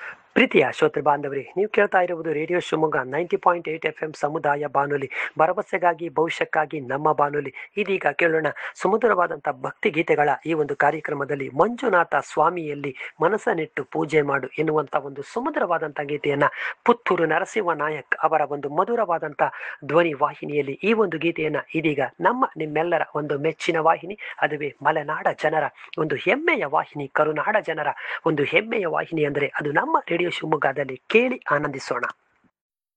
ಪ್ರೀತಿಯ ಶ್ರೋತೃ ಬಾಂಧವರೇ ನೀವು ಕೇಳ್ತಾ ಇರುವುದು radio Shivamogga ninety point eight F M ಸಮುದಾಯ ಬಾನುಲಿ ಭರವಸೆಗಾಗಿ ಭವಿಷ್ಯಕ್ಕಾಗಿ ನಮ್ಮ ಬಾನುಲಿ ಇದೀಗ ಕೇಳೋಣ ಸುಮಧುರವಾದಂಥ ಭಕ್ತಿ ಗೀತೆಗಳ ಈ ಒಂದು ಕಾರ್ಯಕ್ರಮದಲ್ಲಿ ಮಂಜುನಾಥ ಸ್ವಾಮಿಯಲ್ಲಿ ಮನಸ್ಸನ್ನಿಟ್ಟು ಪೂಜೆ ಮಾಡು ಎನ್ನುವಂಥ ಒಂದು ಸುಮಧುರವಾದಂಥ ಗೀತೆಯನ್ನ ಪುತ್ತೂರು ನರಸಿಂಹ ನಾಯಕ್ ಅವರ ಒಂದು ಮಧುರವಾದಂಥ ಧ್ವನಿ ವಾಹಿನಿಯಲ್ಲಿ ಈ ಒಂದು ಗೀತೆಯನ್ನ ಇದೀಗ ನಮ್ಮ ನಿಮ್ಮೆಲ್ಲರ ಒಂದು ಮೆಚ್ಚಿನ ವಾಹಿನಿ ಅದುವೇ ಮಲೆನಾಡ ಜನರ ಒಂದು ಹೆಮ್ಮೆಯ ವಾಹಿನಿ ಕರುನಾಡ ಜನರ ಒಂದು ಹೆಮ್ಮೆಯ ವಾಹಿನಿ ಅಂದರೆ ಅದು ನಮ್ಮ ರೇಡಿಯೋ ಶಿವಮೊಗ್ಗದಲ್ಲಿ ಕೇಳಿ ಆನಂದಿಸೋಣ